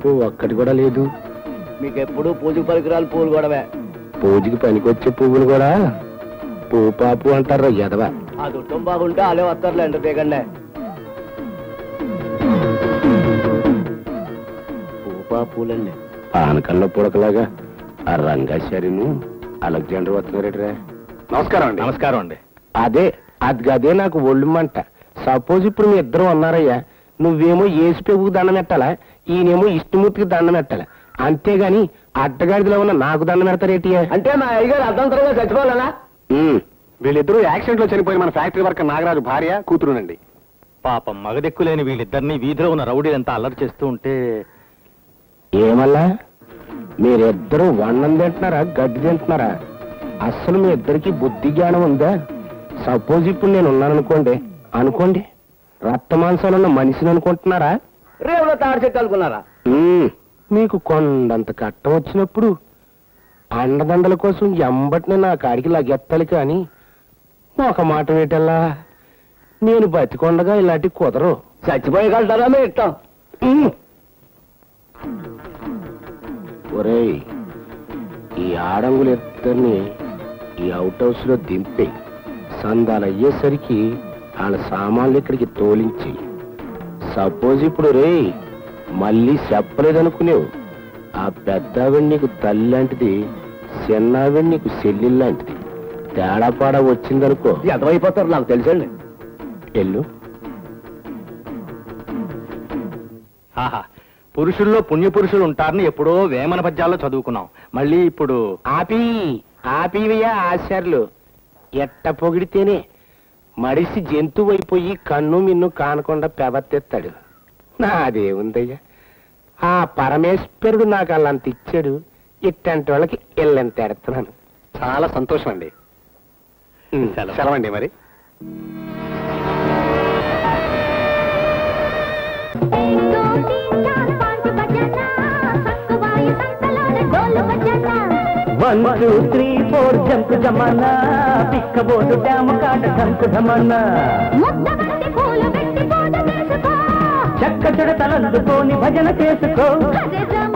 పాపు ఒక్కటి కూడా లేదు మీకు ఎప్పుడు పూజ పరికరాలు పూలు గొడవే పూజకి పనికొచ్చే పువ్వులు కూడా పూ పాపు అంటారు ఎదవ ఆ దుట్టం బాగుంటే అలే వస్తారులే ఎంత దిగండి పూపా పూలండి పానకల్లో పుడకలాగా ఆ రంగాచారిను అలెగ్జాండర్ వస్తున్నారట్రా నమస్కారం అండి నమస్కారం అండి అదే అది అదే నాకు ఒళ్ళుమంట సపోజ్ ఇప్పుడు మీ ఇద్దరు ఉన్నారయ్యా నువ్వేమో ఏసు పెరుగుకు దండం పెట్టాలా ఈయనేమో ఇష్టమూర్తికి దండం పెట్టాలా అంతేగాని అడ్డగాడిలో ఉన్న నాకు దండం పెడతారేటి అంటే మా అయ్యగారు అర్థంతరంగా చచ్చిపోవాలనా వీళ్ళిద్దరూ యాక్సిడెంట్ లో చనిపోయిన మన ఫ్యాక్టరీ వర్కర్ నాగరాజు భార్య కూతురునండి పాపం మగదెక్కులేని వీళ్ళిద్దరిని వీధిలో ఉన్న రౌడీలంతా అల్లరి చేస్తూ ఉంటే ఏమల్లా మీరిద్దరూ వన్నం తింటున్నారా గడ్డి తింటున్నారా అస్సలు మీ ఇద్దరికి బుద్ధి జ్ఞానం ఉందా సపోజ్ ఇప్పుడు నేను ఉన్నాను అనుకోండి అనుకోండి రక్త మాంసాలున్న మనిషిని అనుకుంటున్నారా రేవులో తాడు చెట్టు అనుకున్నారా ఉమ్, మీకు కొండంత కట్టం వచ్చినప్పుడు అండదండల కోసం ఎంబటిని నా కాడికి లగెత్తాలి కానీ ఒక మాట వేటల్లా నేను బతికొండగా ఇలాంటి కుదరు చచ్చిపోయగలుగుతారా మీ ఇష్టం ఉమ్. ఒరేయ్ ఈ ఆడంగులు ఇద్దరిని ఈ అవుట్ హౌస్ లో దింపి సందాలు అయ్యేసరికి వాళ్ళ సామాన్లు ఇక్కడికి తోలించి సపోజ్ ఇప్పుడు రే మళ్ళీ చెప్పలేదనుకునేవు ఆ పెద్దావిడ నీకు తల్లి లాంటిది చిన్నావిడ నీకు చెల్లి లాంటిది తేడాపాడా వచ్చిందనుకో ఎంతమైపోతారు నాకు తెలుసండి ఎల్లు ఆహా పురుషుల్లో పుణ్య పురుషులు ఉంటారని ఎప్పుడో వేమన పద్యాల్లో చదువుకున్నాం మళ్ళీ ఇప్పుడు ఆపి ఆపివియా ఆశార్లు ఎట్ట పొగిడితేనే మడిసి జంతువు అయిపోయి కన్ను మిన్ను కానకుండా పెవత్తెత్తాడు నాదేముందయ్యా ఆ పరమేశ్వరుడు నాకు అల్లంత ఇచ్చాడు ఇట్టంటి వాళ్ళకి ఇల్లంత ఎడుతున్నాను చాలా సంతోషం అండి ఉమ్. సెలవు. సెలవండి మరి एक दो तीन चार पाँच बजाना सक्कबाई संतलों ढोल बजाना one two three four jump జమానా పిక్కబోదు డ్యామ్ కాట డంకు ఢమన్నా ముద్ద బంతి పూలు పెట్టి పూజ చేసుకో చెక్క చెడతలందుకోని భజన చేసుకో అదే జమ